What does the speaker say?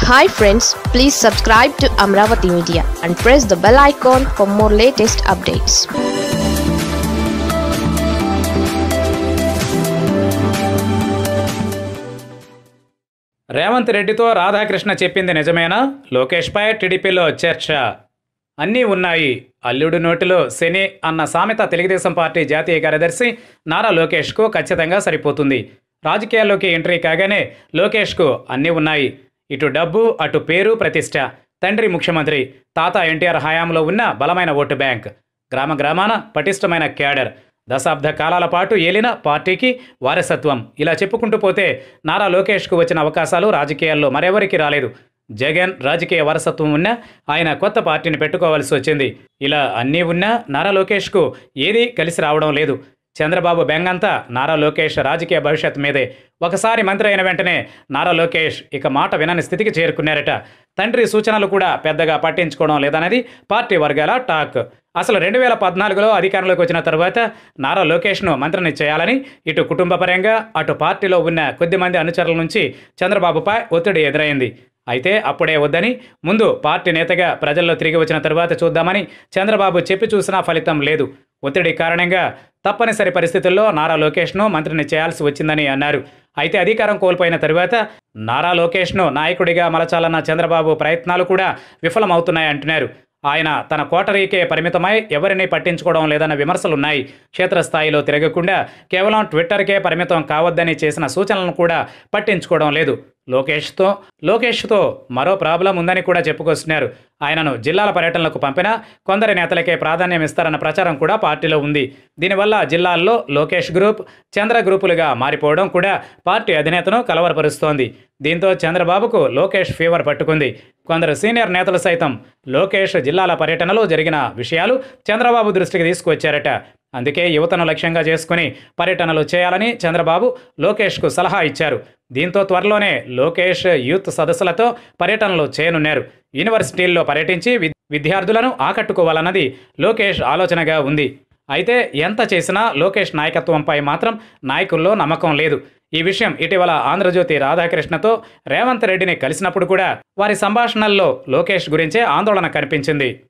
hi friends please subscribe to Amaravati media and press the bell icon for more latest updates Revanth రెడ్డితో రాధాకృష్ణ చెప్పింది నిజమేనా లోకేష్పై టీడీపీలో చర్చ అన్నీ ఉన్నాయి అల్లుడు నోటిలో శని అన్న సామెత తెలుగుదేశం పార్టీ జాతీయ కార్యదర్శి నారా లోకేష్కు ఖచ్చితంగా సరిపోతుంది రాజకీయాల్లోకి ఎంట్రీ కాగానే లోకేష్కు అన్నీ ఉన్నాయి ఇటు డబ్బు అటు పేరు ప్రతిష్ట తండ్రి ముఖ్యమంత్రి తాత ఎన్టీఆర్ హయాంలో ఉన్న బలమైన ఓటు బ్యాంక్ గ్రామ గ్రామాన పటిష్టమైన క్యాడర్ దశాబ్ద కాలాల పాటు ఏలిన పార్టీకి వారసత్వం ఇలా చెప్పుకుంటూ పోతే నారా లోకేష్కు వచ్చిన అవకాశాలు రాజకీయాల్లో మరెవరికి రాలేదు జగన్ రాజకీయ వారసత్వం ఉన్నా ఆయన కొత్త పార్టీని పెట్టుకోవాల్సి వచ్చింది ఇలా అన్నీ ఉన్నా నారా లోకేష్కు ఏదీ కలిసి రావడం లేదు చంద్రబాబు బెంగంతా నారా లోకేష్ రాజకీయ భవిష్యత్ మీదే ఒకసారి మంత్రి అయిన వెంటనే నారా లోకేష్ ఇక మాట వినని స్థితికి చేరుకున్నారట తండ్రి సూచనలు కూడా పెద్దగా పట్టించుకోవడం లేదనేది పార్టీ వర్గాల టాక్ అసలు రెండు వేల పద్నాలుగులో అధికారంలోకి వచ్చిన తర్వాత నారా లోకేష్ను మంత్రిని చేయాలని ఇటు కుటుంబపరంగా అటు పార్టీలో ఉన్న కొద్దిమంది అనుచరుల నుంచి చంద్రబాబుపై ఒత్తిడి ఎదురైంది అయితే అప్పుడే వద్దని ముందు పార్టీ నేతగా ప్రజల్లో తిరిగి వచ్చిన తరువాత చూద్దామని చంద్రబాబు చెప్పి చూసినా ఫలితం లేదు ఒత్తిడి కారణంగా తప్పనిసరి పరిస్థితుల్లో నారా లోకేష్ను మంత్రిని చేయాల్సి వచ్చిందని అన్నారు అయితే అధికారం కోల్పోయిన తరువాత నారా లోకేష్ను నాయకుడిగా మలచాలన్న చంద్రబాబు ప్రయత్నాలు కూడా విఫలమవుతున్నాయంటున్నారు ఆయన తన కోటరీకే పరిమితమై ఎవరిని పట్టించుకోవడం లేదన్న విమర్శలున్నాయి క్షేత్రస్థాయిలో తిరగకుండా కేవలం ట్విట్టర్కే పరిమితం కావద్దని చేసిన సూచనలను కూడా పట్టించుకోవడం లేదు లోకేష్తో లోకేష్తో మరో ప్రాబ్లం ఉందని కూడా చెప్పుకొస్తున్నారు ఆయనను జిల్లాల పర్యటనలకు పంపినా కొందరి నేతలకే ప్రాధాన్యం ఇస్తారన్న ప్రచారం కూడా పార్టీలో ఉంది దీనివల్ల జిల్లాల్లో లోకేష్ గ్రూప్ చంద్ర గ్రూపులుగా మారిపోవడం కూడా పార్టీ అధినేతను కలవరపరుస్తోంది దీంతో చంద్రబాబుకు లోకేష్ ఫీవర్ పట్టుకుంది కొందరు సీనియర్ నేతలు సైతం లోకేష్ జిల్లాల పర్యటనలో జరిగిన విషయాలు చంద్రబాబు దృష్టికి తీసుకువచ్చారట అందుకే యువతను లక్ష్యంగా చేసుకుని పర్యటనలు చేయాలని చంద్రబాబు లోకేష్కు సలహా ఇచ్చారు దీంతో త్వరలోనే లోకేష్ యూత్ సదస్సులతో పర్యటనలు చేయనున్నారు యూనివర్సిటీల్లో పర్యటించి విద్- విద్యార్థులను ఆకట్టుకోవాలన్నది లోకేష్ ఆలోచనగా ఉంది అయితే ఎంత చేసినా లోకేష్ నాయకత్వంపై మాత్రం నాయకుల్లో నమ్మకం లేదు ఈ విషయం ఇటీవల ఆంధ్రజ్యోతి రాధాకృష్ణతో రేవంత్ రెడ్డిని కలిసినప్పుడు కూడా వారి సంభాషణల్లో లోకేష్ గురించే ఆందోళన కనిపించింది